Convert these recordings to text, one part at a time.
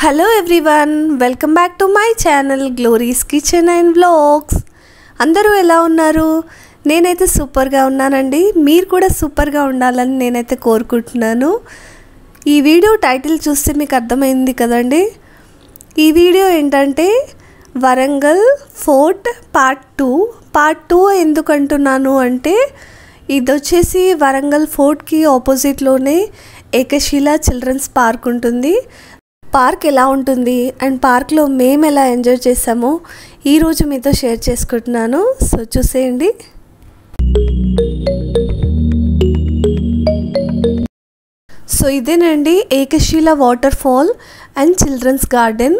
hello everyone welcome back to my channel Glory's kitchen and vlogs అందరూ ఎలా ఉన్నారు నేనైతే సూపర్గా ఉన్నానండి మీరు కూడా సూపర్గా ఉండాలని నేనైతే కోరుకుంటున్నాను ఈ వీడియో టైటిల్ చూస్తే మీకు అర్థమైంది కదండి ఈ వీడియో ఏంటంటే Warangal fort part two part two ఎందుకు అంటున్నాను అంటే ఇది వచ్చేసి వరంగల్ ఫోర్ట్కి ఆపోజిట్లోనే ఏకశిల చిల్డ్రన్స్ పార్క్ ఉంటుంది పార్క్ ఎలా ఉంటుంది అండ్ పార్క్లో మేము ఎలా ఎంజాయ్ చేసామో ఈరోజు మీతో షేర్ చేసుకుంటున్నాను సో చూసేయండి సో ఇదేనండి Ekashila waterfall and children's garden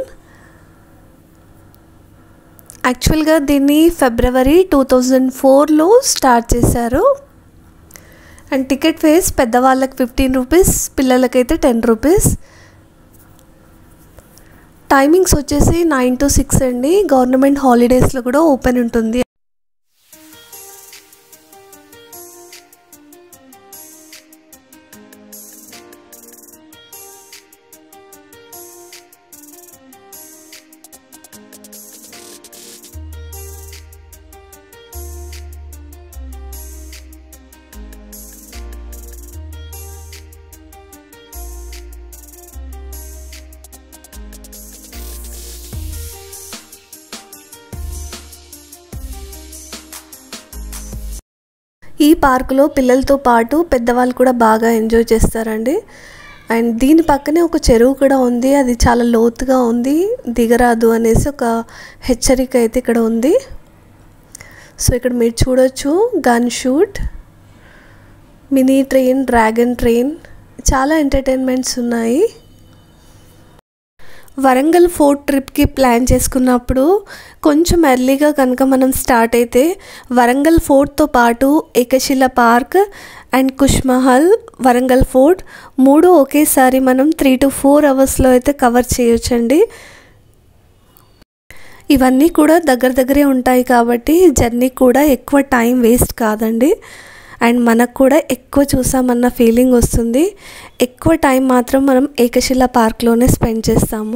యాక్చువల్గా దీన్ని ఫిబ్రవరి టూ థౌజండ్ ఫోర్లో స్టార్ట్ చేశారు అండ్ టికెట్ ఫేస్ పెద్దవాళ్ళకి ఫిఫ్టీన్ రూపీస్ పిల్లలకైతే టెన్ రూపీస్ టైమింగ్స్ వచ్చేసి నైన్ టు సిక్స్ అండి గవర్నమెంట్ హాలిడేస్లో కూడా ఓపెన్ ఉంటుంది ఈ పార్కులో పిల్లలతో పాటు పెద్దవాళ్ళు కూడా బాగా ఎంజాయ్ చేస్తారండి అండ్ దీని పక్కనే ఒక చెరువు కూడా ఉంది అది చాలా లోతుగా ఉంది దిగరాదు అనేసి ఒక హెచ్చరిక అయితే ఇక్కడ ఉంది సో ఇక్కడ మీరు చూడొచ్చు gun shoot mini train dragon train చాలా ఎంటర్టైన్మెంట్స్ ఉన్నాయి వరంగల్ ఫోర్ట్ ట్రిప్కి ప్లాన్ చేసుకున్నప్పుడు కొంచెం ఎర్లీగా కనుక మనం స్టార్ట్ అయితే వరంగల్ ఫోర్ట్తో పాటు Ekashila park and Khush Mahal Warangal fort మూడు ఒకేసారి మనం త్రీ టు ఫోర్ అవర్స్లో అయితే కవర్ చేయొచ్చండి ఇవన్నీ కూడా దగ్గర దగ్గరే ఉంటాయి కాబట్టి జర్నీ కూడా ఎక్కువ టైం వేస్ట్ కాదండి అండ్ మనకు కూడా ఎక్కువ చూసామన్న ఫీలింగ్ వస్తుంది ఎక్కువ టైం మాత్రం మనం ఏకశిల పార్క్లోనే స్పెండ్ చేస్తాము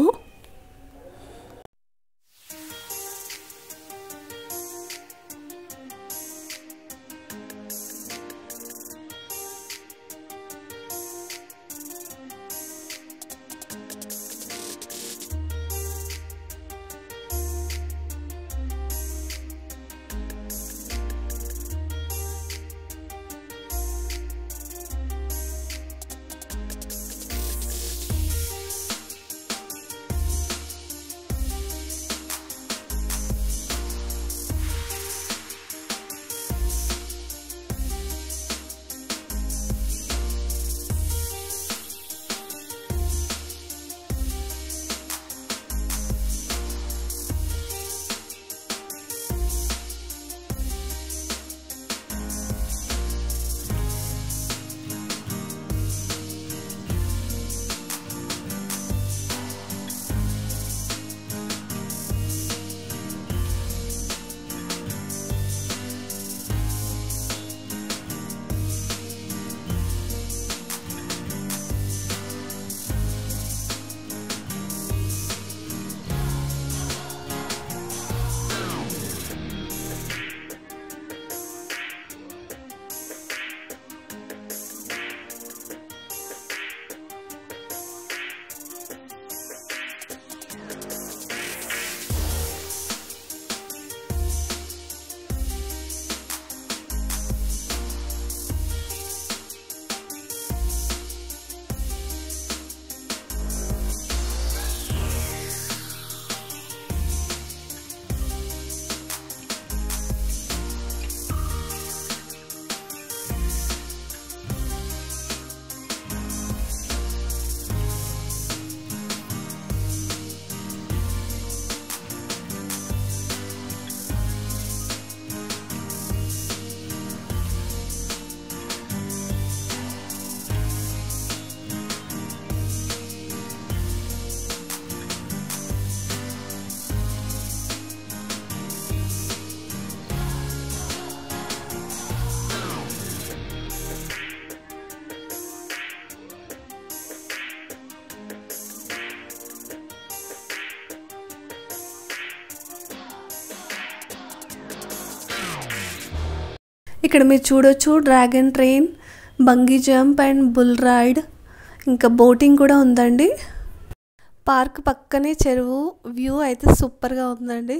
ఇక్కడ మీరు చూడొచ్చు dragon train bungee jump and bull ride ఇంకా బోటింగ్ కూడా ఉందండి పార్క్ పక్కనే చెరువు వ్యూ అయితే సూపర్గా ఉందండి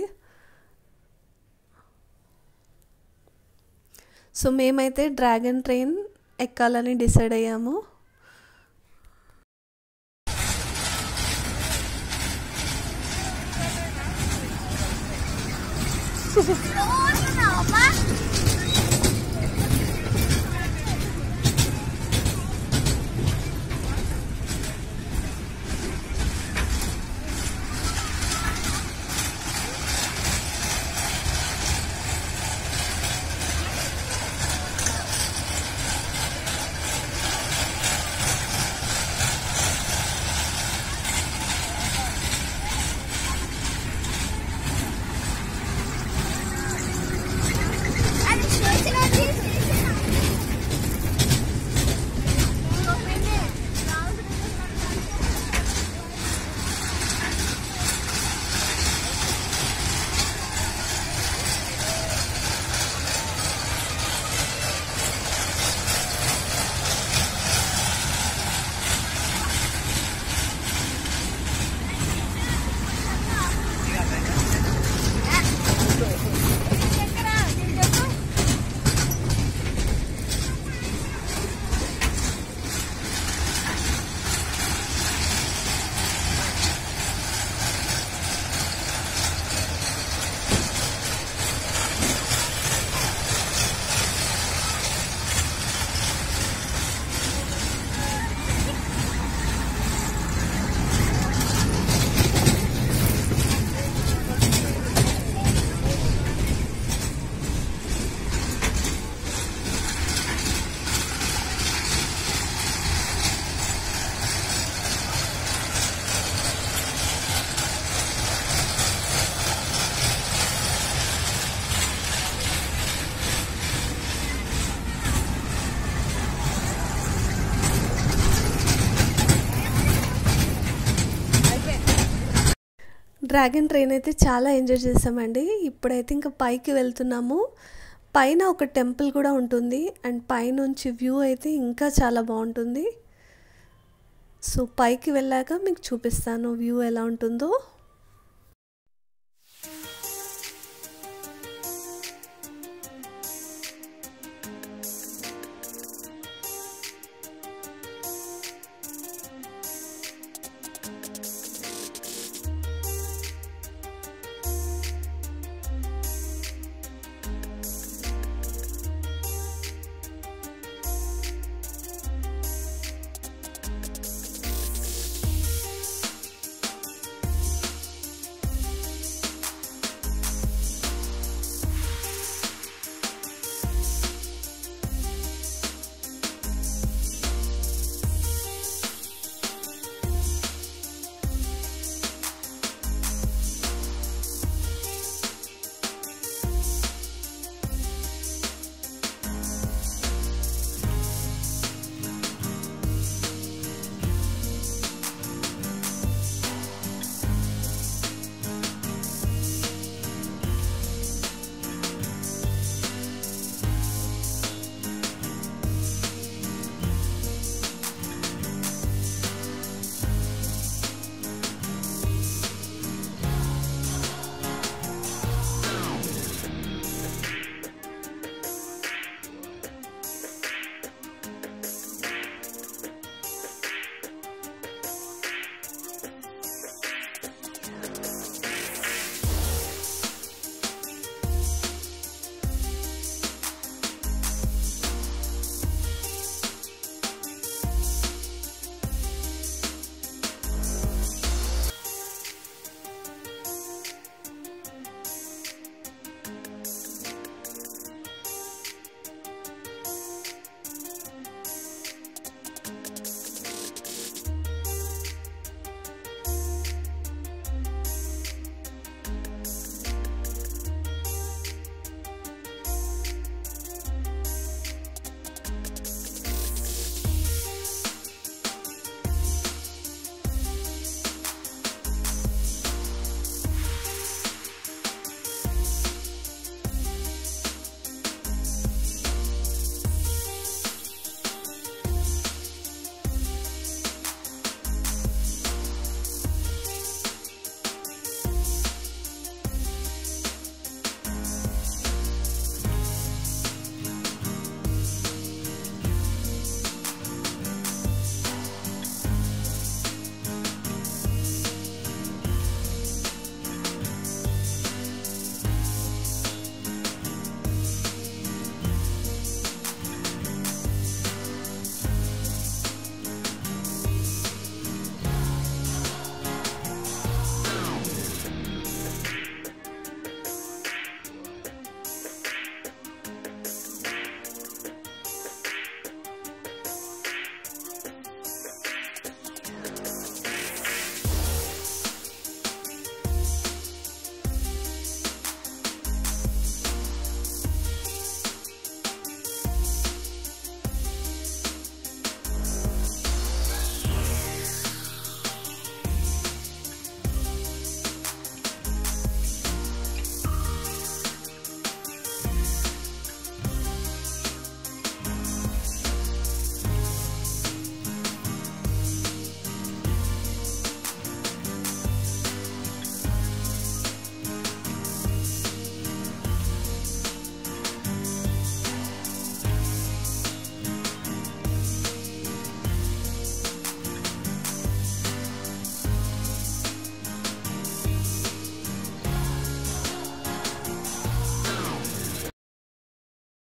సో మేమైతే డ్రాగన్ ట్రైన్ ఎక్కాలని డిసైడ్ అయ్యాము అది స్టేషన్ అది డ్రాగన్ ట్రైన్ అయితే చాలా ఎంజాయ్ చేసామండి ఇప్పుడైతే ఇంకా పైకి వెళ్తున్నాము పైన ఒక టెంపుల్ కూడా ఉంటుంది అండ్ పైనుంచి వ్యూ అయితే ఇంకా చాలా బాగుంటుంది సో పైకి వెళ్ళాక మీకు చూపిస్తాను వ్యూ ఎలా ఉంటుందో